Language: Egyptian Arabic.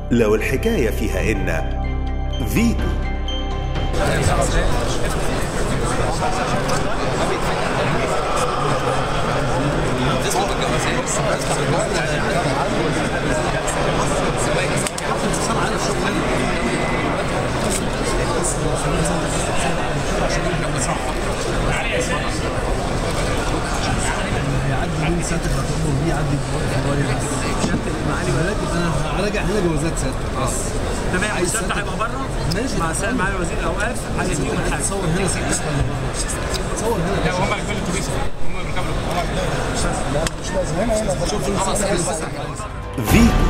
لو الحكاية فيها إن فيتو هيعدي بين سيادتك هتقوم بيه يعدي شويه بس معالي ولكن انا هراجع هنا جوازات سيادتك بس تمام عايز الشرط سيادتك- هيبقى بره ماشي. مع سيد معالي وزير الاوقاف هنديهم الحاجه تصور هنا سيادتك تصور هنا هم اللي بيقولوا الاتوبيس هم اللي بيركبوا لا مش لازم هنا هنا شوف فيتو